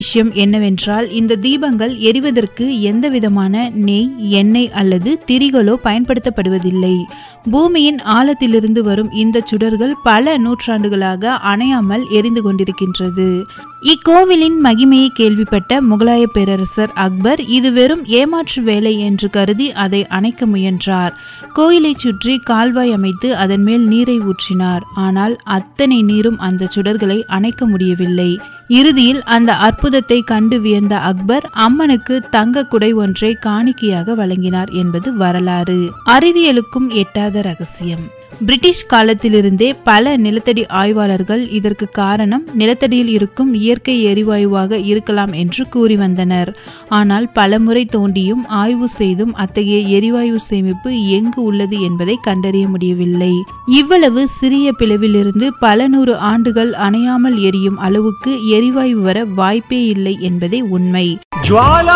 விஷயம் என்னவென்றால் இந்த தீபங்கள் எரிவதற்கு எந்தவிதமான நெய் எண்ணெய் அல்லது திரிகளோ பயன்படுத்தப்படுவதில்லை பூமியின் ஆழத்திலிருந்து வரும் இந்த சுடர்கள் பல நூற்றாண்டுகளாக அணையாமல் எரிந்து கொண்டிருக்கின்றது இக்கோவிலின் மகிமையை கேள்விப்பட்ட முகலாய பேரரசர் அக்பர் இது வெறும் ஏமாற்று வேலை என்று கருதி அதை அணைக்க முயன்றார் கோயிலை சுற்றி கால்வாய் அமைத்து அதன் மேல் நீரை ஊற்றினார் ஆனால் அத்தனை நீரும் அந்த சுடர்களை அணைக்க முடியவில்லை இறுதியில் அந்த அற்புதத்தை கண்டு வியந்த அக்பர் அம்மனுக்கு தங்க குடை ஒன்றை காணிக்கையாக வழங்கினார் என்பது வரலாறு அறிவியலுக்கும் எட்டாத ரகசியம் பிரிட்டிஷ் காலத்திலிருந்தே பல நிலத்தடி ஆய்வாளர்கள் இதற்கு காரணம் நிலத்தடியில் இருக்கும் இயற்கை எரிவாயுவாக இருக்கலாம் என்று கூறி வந்தனர் ஆனால் பலமுறை தோண்டியும் ஆய்வு செய்தும் அத்தகைய எரிவாயு சேமிப்பு எங்கு உள்ளது என்பதை கண்டறிய முடியவில்லை இவ்வளவு சிறிய பிளவிலிருந்து பல நூறு ஆண்டுகள் அணையாமல் எரியும் அளவுக்கு எரிவாயு வர வாய்ப்பே இல்லை என்பதே உண்மை ज्वाला